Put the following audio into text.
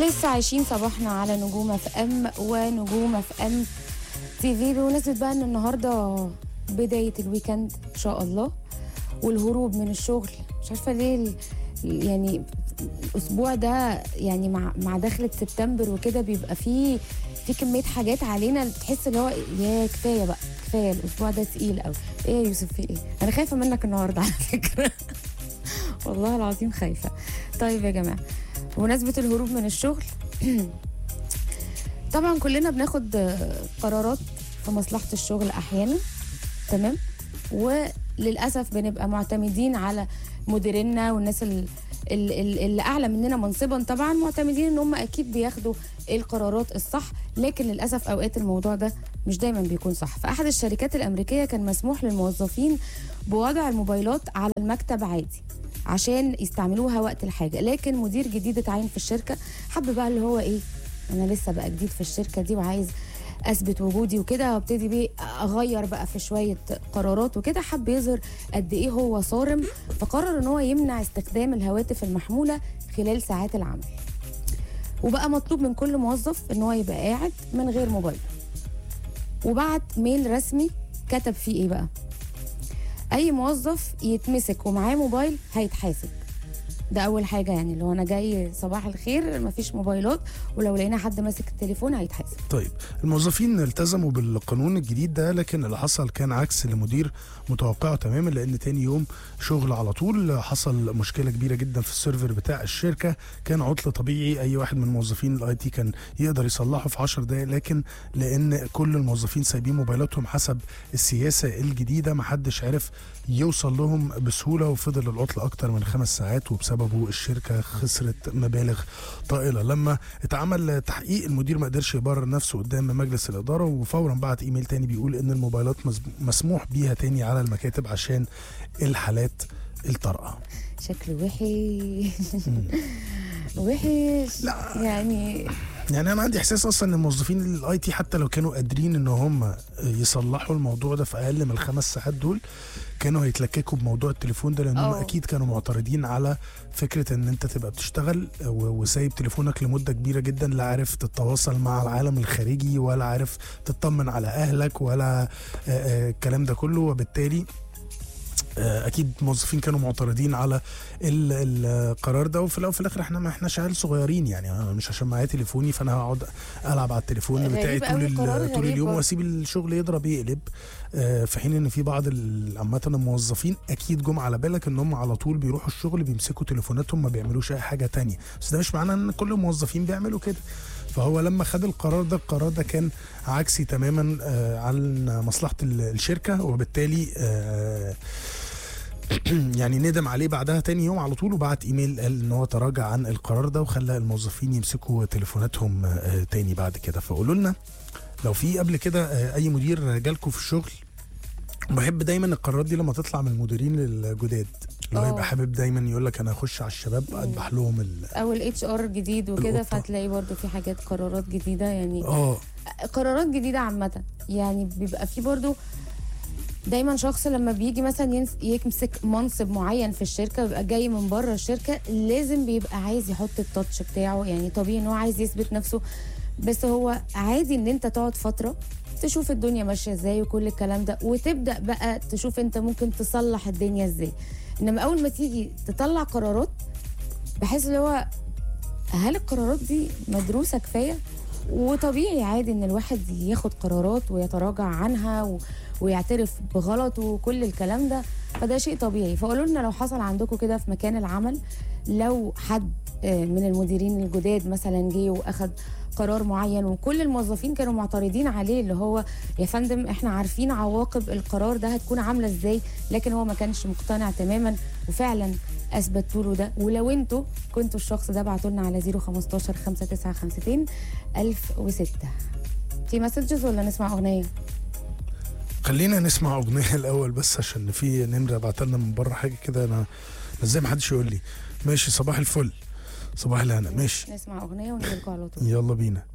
لسه عايشين صباحنا على نجوم اف ام ونجوم اف ام تي في بمناسبه بقى ان النهارده بدايه الويكند ان شاء الله والهروب من الشغل مش عارفه ليه ال- يعني الاسبوع ده يعني مع مع دخله سبتمبر وكده بيبقى فيه في كميه حاجات علينا تحس اللي هو يا كفايه بقى كفايه الاسبوع ده تقيل قوي ايه يا يوسف في ايه انا خايفه منك النهارده على فكره والله العظيم خايفه طيب يا جماعه بمناسبه الهروب من الشغل طبعا كلنا بناخد آه، قرارات في مصلحه الشغل احيانا تمام وللاسف بنبقى معتمدين على مديرينا والناس ال- ال- ال- اللي اعلى مننا منصبا طبعا معتمدين ان هم اكيد بياخدوا القرارات الصح لكن للاسف اوقات الموضوع ده مش دايما بيكون صح فاحد الشركات الامريكيه كان مسموح للموظفين بوضع الموبايلات على المكتب عادي عشان يستعملوها وقت الحاجه لكن مدير جديد اتعين في الشركه حب بقى اللي هو ايه انا لسه بقى جديد في الشركه دي وعايز اثبت وجودي وكده وابتدي بيه اغير بقى في شويه قرارات وكده حب يظهر قد ايه هو صارم فقرر ان هو يمنع استخدام الهواتف المحموله خلال ساعات العمل وبقى مطلوب من كل موظف ان هو يبقى قاعد من غير موبايل وبعت ميل رسمي كتب فيه ايه بقى اي موظف يتمسك ومعاه موبايل هيتحاسب ده اول حاجه يعني اللي هو انا جاي صباح الخير مفيش موبايلات ولو لقينا حد ماسك التليفون هيتحاسب طيب الموظفين التزموا بالقانون الجديد ده لكن اللي حصل كان عكس اللي مدير متوقعه تماما لان تاني يوم شغل على طول حصل مشكله كبيره جدا في السيرفر بتاع الشركه كان عطل طبيعي اي واحد من موظفين الاي تي كان يقدر يصلحه في 10 دقائق لكن لان كل الموظفين سايبين موبايلاتهم حسب السياسه الجديده محدش عرف يوصل لهم بسهوله وفضل العطل اكتر من خمس ساعات وبسببه الشركه خسرت مبالغ طائله لما اتعمل تحقيق المدير ما قدرش يبرر نفسه قدام مجلس الاداره وفورا بعت ايميل تاني بيقول ان الموبايلات مس- مسموح بيها تاني على المكاتب عشان الحالات الطارئه شكله وحش وحش لا. يعني يعني انا عندي احساس اصلا ان الموظفين الاي تي حتى لو كانوا قادرين ان هم يصلحوا الموضوع ده في اقل من الخمس ساعات دول كانوا هيتلككوا بموضوع التليفون ده لانهم أوه. اكيد كانوا معترضين على فكره ان انت تبقى بتشتغل و- وسايب تليفونك لمده كبيره جدا لا عارف تتواصل مع العالم الخارجي ولا عارف تطمن على اهلك ولا آه، آه، الكلام ده كله وبالتالي آه، اكيد الموظفين كانوا معترضين على ال- القرار ده وفي الاول وفي الاخر احنا ما احناش عيال صغيرين يعني أنا مش عشان معايا تليفوني فانا هقعد العب على التليفون غريب بتاعي طول أوي القرار ال- طول غريب اليوم برضه. واسيب الشغل يضرب يقلب آه، في حين ان في بعض ال- عامه الموظفين اكيد جم على بالك ان هم على طول بيروحوا الشغل بيمسكوا تليفوناتهم ما بيعملوش اي حاجه تانية بس ده مش معناه ان كل الموظفين بيعملوا كده فهو لما خد القرار ده القرار ده كان عكسي تماما آه، عن مصلحه ال- الشركه وبالتالي آه، يعني ندم عليه بعدها تاني يوم على طول وبعت ايميل قال ان هو تراجع عن القرار ده وخلى الموظفين يمسكوا تليفوناتهم آه، تاني بعد كده فقولوا لنا لو في قبل كده آه، اي مدير جالكوا في الشغل بحب دايما القرارات دي لما تطلع من المديرين الجداد اللي هو آه. يبقى حابب دايما يقول لك انا هخش على الشباب اذبح لهم ال- او الاتش ار جديد وكده القطة. فتلاقي برضو في حاجات قرارات جديده يعني اه قرارات جديده عامه يعني بيبقى في برضو دايما شخص لما بيجي مثلا ينس- يمسك منصب معين في الشركه بيبقى جاي من بره الشركه لازم بيبقى عايز يحط التاتش بتاعه يعني طبيعي ان هو عايز يثبت نفسه بس هو عادي ان انت تقعد فتره تشوف الدنيا ماشيه ازاي وكل الكلام ده وتبدا بقى تشوف انت ممكن تصلح الدنيا ازاي انما اول ما تيجي تطلع قرارات بحس اللي هو هل القرارات دي مدروسه كفايه وطبيعي عادي ان الواحد ياخد قرارات ويتراجع عنها و... ويعترف بغلطه وكل الكلام ده فده شيء طبيعي فقولوا لنا لو حصل عندكم كده في مكان العمل لو حد آه، من المديرين الجداد مثلا جه واخد قرار معين وكل الموظفين كانوا معترضين عليه اللي هو يا فندم احنا عارفين عواقب القرار ده هتكون عامله ازاي لكن هو ما كانش مقتنع تماما وفعلا اثبتوا له ده ولو انتوا كنتوا الشخص ده ابعتوا لنا على 015 5952 1006 في مسجز ولا نسمع اغنيه خلينا نسمع اغنيه الاول بس عشان في نمره بعتلنا من بره حاجه كده انا ازاي ما حدش يقول لي ماشي صباح الفل صباح الهنا ماشي نسمع اغنيه ونرجع على طول يلا بينا